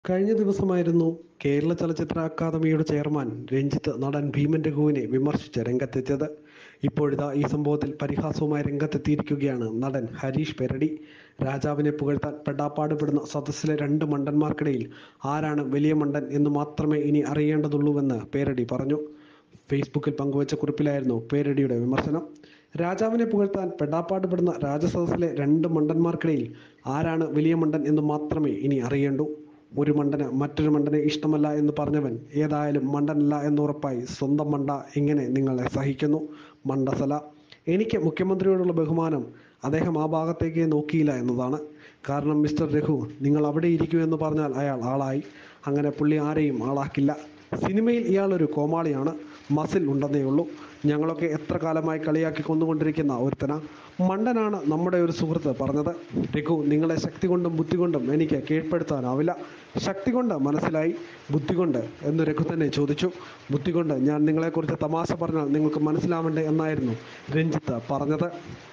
കഴിഞ്ഞ ദിവസമായിരുന്നു കേരള ചലച്ചിത്ര അക്കാദമിയുടെ ചെയർമാൻ രഞ്ജിത്ത് നടൻ ഭീമൻ രഘുവിനെ വിമർശിച്ച് രംഗത്തെത്തിയത് ഇപ്പോഴിതാ ഈ സംഭവത്തിൽ പരിഹാസവുമായി രംഗത്തെത്തിയിരിക്കുകയാണ് നടൻ ഹരീഷ് പെരടി രാജാവിനെ പുകഴ്ത്താൻ പെടാപ്പാടുപെടുന്ന സദസ്സിലെ രണ്ട് മണ്ടന്മാർക്കിടയിൽ ആരാണ് വലിയ മണ്ടൻ എന്ന് മാത്രമേ ഇനി അറിയേണ്ടതുള്ളൂവെന്ന് പേരടി പറഞ്ഞു ഫേസ്ബുക്കിൽ പങ്കുവച്ച കുറിപ്പിലായിരുന്നു പേരടിയുടെ വിമർശനം രാജാവിനെ പുകഴ്ത്താൻ പെടാപ്പാടുപെടുന്ന രാജസദസ്സിലെ രണ്ട് മണ്ടന്മാർക്കിടയിൽ ആരാണ് വലിയ മണ്ടൻ എന്ന് മാത്രമേ ഇനി അറിയേണ്ടൂ ഒരു മണ്ടന് മറ്റൊരു മണ്ടനെ ഇഷ്ടമല്ല എന്ന് പറഞ്ഞവൻ ഏതായാലും മണ്ടനല്ല എന്നുറപ്പായി സ്വന്തം മണ്ട എങ്ങനെ നിങ്ങളെ സഹിക്കുന്നു മണ്ടസല എനിക്ക് മുഖ്യമന്ത്രിയോടുള്ള ബഹുമാനം അദ്ദേഹം ആ ഭാഗത്തേക്ക് നോക്കിയില്ല എന്നതാണ് കാരണം മിസ്റ്റർ രഘു നിങ്ങൾ അവിടെ ഇരിക്കൂ എന്ന് പറഞ്ഞാൽ അയാൾ ആളായി അങ്ങനെ പുള്ളി ആരെയും ആളാക്കില്ല സിനിമയിൽ ഇയാൾ ഒരു കോമാളിയാണ് മസിൽ ഉണ്ടെന്നേ ഉള്ളൂ ഞങ്ങളൊക്കെ എത്ര കാലമായി കളിയാക്കി കൊന്നുകൊണ്ടിരിക്കുന്ന ഒരുത്തന മണ്ടനാണ് നമ്മുടെ ഒരു സുഹൃത്ത് പറഞ്ഞത് രഘു നിങ്ങളെ ശക്തി കൊണ്ടും ബുദ്ധി കൊണ്ടും എനിക്ക് കീഴ്പ്പെടുത്താനാവില്ല ശക്തി കൊണ്ട് മനസ്സിലായി ബുദ്ധി കൊണ്ട് എന്ന് രഘു തന്നെ ചോദിച്ചു ബുദ്ധി കൊണ്ട് ഞാൻ നിങ്ങളെക്കുറിച്ച് തമാശ പറഞ്ഞാൽ നിങ്ങൾക്ക് മനസ്സിലാവണ്ടേ എന്നായിരുന്നു രഞ്ജിത്ത് പറഞ്ഞത്